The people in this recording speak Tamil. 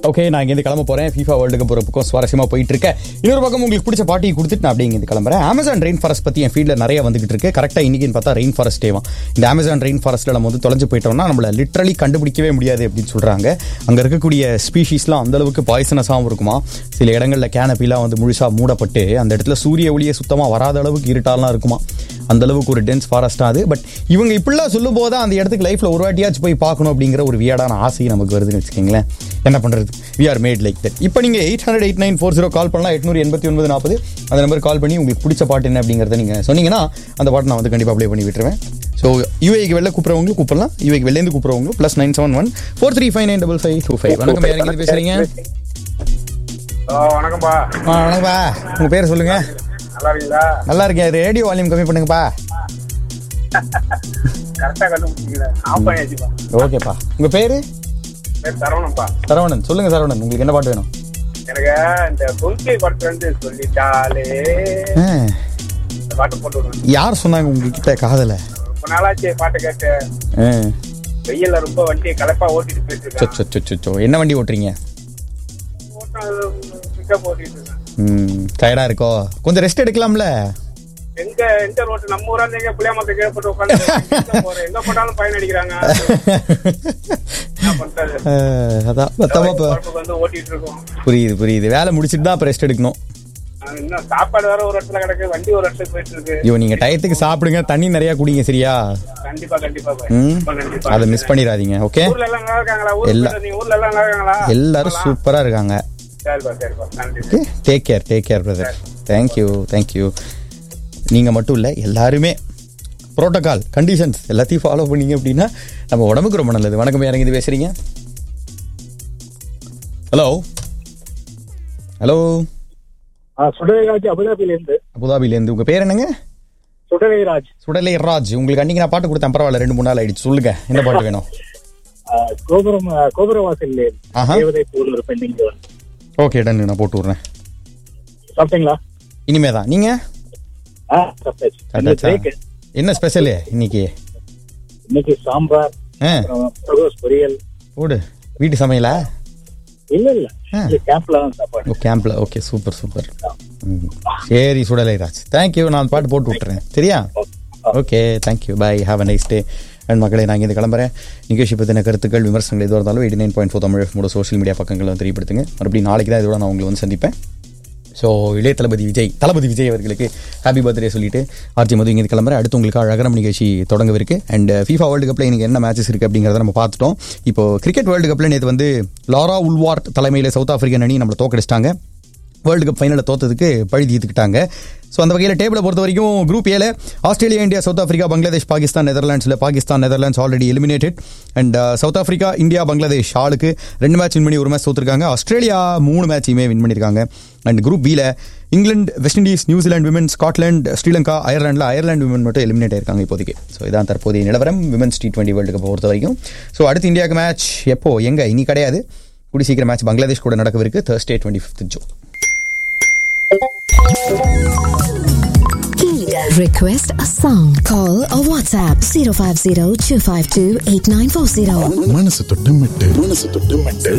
ஓகே நான் இங்கேருந்து கிளம்ப போறேன் FIFA வேர்ல்டு கப் ஒரு பக்கம் சுவாரஸ்யமா போயிட்டு இருக்கேன் இன்னொரு பக்கம் உங்களுக்கு பிடிச்ச பாட்டியை கொடுத்துட்டு நான் அப்படியே இங்கேருந்து கிளம்புறேன் அமேசான் ரெயின் ஃபாரஸ்ட் பத்தி என் ஃபீல்டில் நிறைய வந்துகிட்டு இருக்கு கரெக்டாக இன்னைக்குன்னு பார்த்தா ரெயின் ஃபாரஸ்ட் டேவா இந்த அமேசான் ரெயின் ஃபாரஸ்ட்ல நம்ம வந்து தொலைஞ்சு போயிட்டோம்னா நம்மள லிட்டரலி கண்டுபிடிக்கவே முடியாது அப்படின்னு சொல்றாங்க அங்க இருக்கக்கூடிய ஸ்பீஷீஸ்லாம் அந்த அளவுக்கு பாய்சனஸாகவும் இருக்குமா சில இடங்கள்ல கேனப்பிலாம் வந்து முழுசா மூடப்பட்டு அந்த இடத்துல சூரிய ஒளியே சுத்தமா வராத அளவுக்கு இருட்டாலாம் இருக்குமா அந்த அளவுக்கு ஒரு டென்ஸ் ஃபாரஸ்ட் அது பட் இவங்க இப்படிலாம் சொல்லும் போது அந்த இடத்துக்கு லைஃப்ல ஒரு வாட்டியாச்சும் போய் பார்க்கணும் அப்படிங்கிற ஒரு வியாடான ஆசை நமக்கு வருதுன்னு வச்சுக்கோங்களேன் என்ன பண்றது we are made like that இப்போ நீங்க eight hundred eight nine four zero call பண்ணலாம் எட்நூறு எண்பத்தி ஒன்பது நாற்பது அந்த நம்பர் கால் பண்ணி உங்களுக்கு பிடிச்ச பாட்டு என்ன அப்படிங்கிறத நீங்க சொன்னீங்கன்னா அந்த பாட்டு நான் வந்து கண்டிப்பாக அப்ளை பண்ணி விட்டுருவேன் ஸோ யூஏக்கு வெளில கூப்பிட்றவங்களும் கூப்பிடலாம் யூஏக்கு வெளிலேருந்து கூப்பிட்றவங்களும் plus nine seven one four three five nine double five two five வணக்கம் யார் எங்கிருந்து பேசுறீங்க ஹலோ வணக்கம்ப்பா ஆ வணக்கம்பா உங்க பேர் சொல்லுங்க நல்லா இருக்கீங்களா நல்லா இருக்கேன் ரேடியோ வால்யூம் கம்மி பண்ணுங்கப்பா கரெக்டா கண்டுபிடிச்சிங்களா ஆஃப் பண்ணியாச்சுப்பா ஓகேப்பா உங்க பேரு பேர் சரவணம்ப்பா சரவணன் சொல்லுங்க சரவணன் உங்களுக்கு என்ன பாட்டு வேணும் எனக்கு இந்த தொல்கை படத்துல இருந்து சொல்லிட்டாலே ஆ, இந்த பாட்டு போட்டு விடுவேன் யார் சொன்னாங்க உங்ககிட்ட காதல ரொம்ப நாளாச்சு பாட்டு கேட்டு ஆ, வெயில்ல ரொம்ப வண்டியை கலப்பா ஓட்டிட்டு போயிட்டு சொ, இருக்கேன் சொ, சொ, சொ, சொ. என்ன வண்டி ஓட்டுறீங்க பிக்கப் ஓட்டிட்டு இருக்கேன் ம் டயர்டா இருக்கோ கொஞ்சம் ரெஸ்ட் எடுக்கலாம்ல எங்க எந்த ரோட்டு நம்ம ஊரா எங்க புளியாமத்தை கேட்பட்டு உட்காந்து போறேன் எங்க போட்டாலும் பயன் அடிக்கிறாங்க என்ன பண்றது ஆ, அதான் மொத்தமா இப்ப பொழப்புக்கு வந்து ஓட்டிட்டு இருக்கோம் புரியுது புரியுது வேலை முடிச்சிட்டு தான் அப்ப ரெஸ்ட் எடுக்கணும் ஆஹ் இன்னும் சாப்பாடு வேற ஒரு இடத்துல கிடக்கு வண்டி ஒரு இடத்துக்கு போயிட்டு இருக்கு ஐயோ நீங்க டயத்துக்கு சாப்பிடுங்க தண்ணி நிறைய குடிங்க சரியா கண்டிப்பா கண்டிப்பா பாய். ம் கண்டிப்பா, கண்டிப்பா அதை மிஸ் பண்ணிடாதீங்க ஓகே ஊர்ல எல்லாம் நல்லா இருக்காங்களா ஊர்ல எல்லா- நீங்க ஊர்ல எல்லாம் நல்லா இருக்காங்களா எல்லாரும் சூப்பரா இருக்காங்க சரிப்பா சரிப்பா நன்றி okay take care take care brother thank you thank you நீங்கள் மட்டும் இல்லை எல்லாருமே ப்ரோட்டோகால் கண்டிஷன்ஸ் எல்லாத்தையும் ஃபாலோ பண்ணீங்க அப்படின்னா நம்ம உடம்புக்கு ரொம்ப நல்லது வணக்கம் யாருங்க இது பேசுறீங்க ஹலோ ஹலோ சுடலைராஜ் அபுதாபில இருந்து அபுதாபிலேருந்து உங்கள் பேர் என்னங்க சுடலைராஜ் சுடலை ராஜ் உங்களுக்கு அன்றைக்கி நான் பாட்டு கொடுத்தேன் பரவாயில்ல ரெண்டு மூணு நாள் ஆயிடுச்சு சொல்லுங்க என்ன பாட்டு வேணும் கோபுரம் கோபுரவாசல் ஆஹா தேவதை போல் ஒரு பெண்ணிங் ஓகே டன் நான் போட்டு விட்றேன் சாப்பிட்டீங்களா இனிமே தான் நீங்கள் ஆ சாப்பிட்டாச்சு சாப்பிட்டாச்சா? break. என்ன ஸ்பெஷலு இன்னைக்கு இன்னைக்கு சாம்பார் ஆ அப்புறம் பிரதோஷ் பொரியல் போடு வீட்டு சமையலா இல்ல இல்ல ஆ. இது கேம்ப்ல தான் சாப்பாடு ஓ கேம்ப்ல ஓகே சூப்பர் சூப்பர் ம். சரி சுடலை ராஜ் தேங்க்யூ நான் பாட்டு போட்டு விட்டுறேன் சரியா okay thank you bye have a nice day and மக்களை நான் இங்கே கிளம்புறேன் நிகழ்ச்சி பற்றின கருத்துக்கள் விமர்சனங்கள் எதுவாக இருந்தாலும் eighty nine point four Tamil மூட சோஷியல் மீடியா பக்கங்களை வந்து தெரியப்படுத்துங்க மறுபடியும் நாளைக்கு தான் இதோட நான் உங்களை வந்து சந்திப்பேன் ஸோ இளைய தளபதி விஜய் தளபதி விஜய் அவர்களுக்கு ஹாப்பி பர்த்டே சொல்லிட்டு ஆர்ஜி மது இங்கே கிளம்புறேன் அடுத்து உங்களுக்கு அழகரம் நிகழ்ச்சி தொடங்கவிருக்கு அண்ட் ஃபீஃபா வேர்ல்டு கப்பில் எனக்கு என்ன மேட்சஸ் இருக்குது அப்படிங்கிறத நம்ம பார்த்துட்டோம் இப்போ கிரிக்கெட் வேர்ல்டு கப்பில் நேற்று வந்து லாரா உல்வார்ட் தலைமையில் சவுத் ஆஃப்ரிக்கன் அணி நம்மளை தோக்கடிச்சிட்டாங்க வேர்ல்டு கப் ஃபைனலில் தோத்ததுக்கு பழி தீர்த்துக்கிட்டாங்க ஸோ அந்த வகையில் டேபிளை பொறுத்த வரைக்கும் குரூப் ஏல Australia India South Africa Bangladesh Pakistan நெதர்லாண்ட்ஸில் Pakistan Netherlands already eliminated and South Africa India Bangladesh ஆளுக்கு ரெண்டு மேட்ச் வின் பண்ணி ஒரு மேட்ச் தோத்துருக்காங்க ஆஸ்திரேலியா மூணு மேட்சையுமே வின் பண்ணியிருக்காங்க அண்ட் குரூப் பியில் England west Indies New Zealand women Scotland Sri Lanka அயர்லாண்டில் Ireland women மட்டும் எலிமினேட் ஆயிருக்காங்க இப்போதைக்கு ஸோ இதான் தற்போதைய நிலவரம் women's T twenty world cup பொறுத்த வரைக்கும் ஸோ அடுத்து இந்தியாவுக்கு மேட்ச் எப்போ எங்கே இனி கிடையாது கூடி சீக்கிரம் மேட்ச் பங்களாதேஷ் கூட நடக்கவிருக்கு Thursday twenty fifth June Request a song. Call or WhatsApp 050 252 8940. மனசு தொட்டு மெட்டு மனசு தொட்டு மெட்டு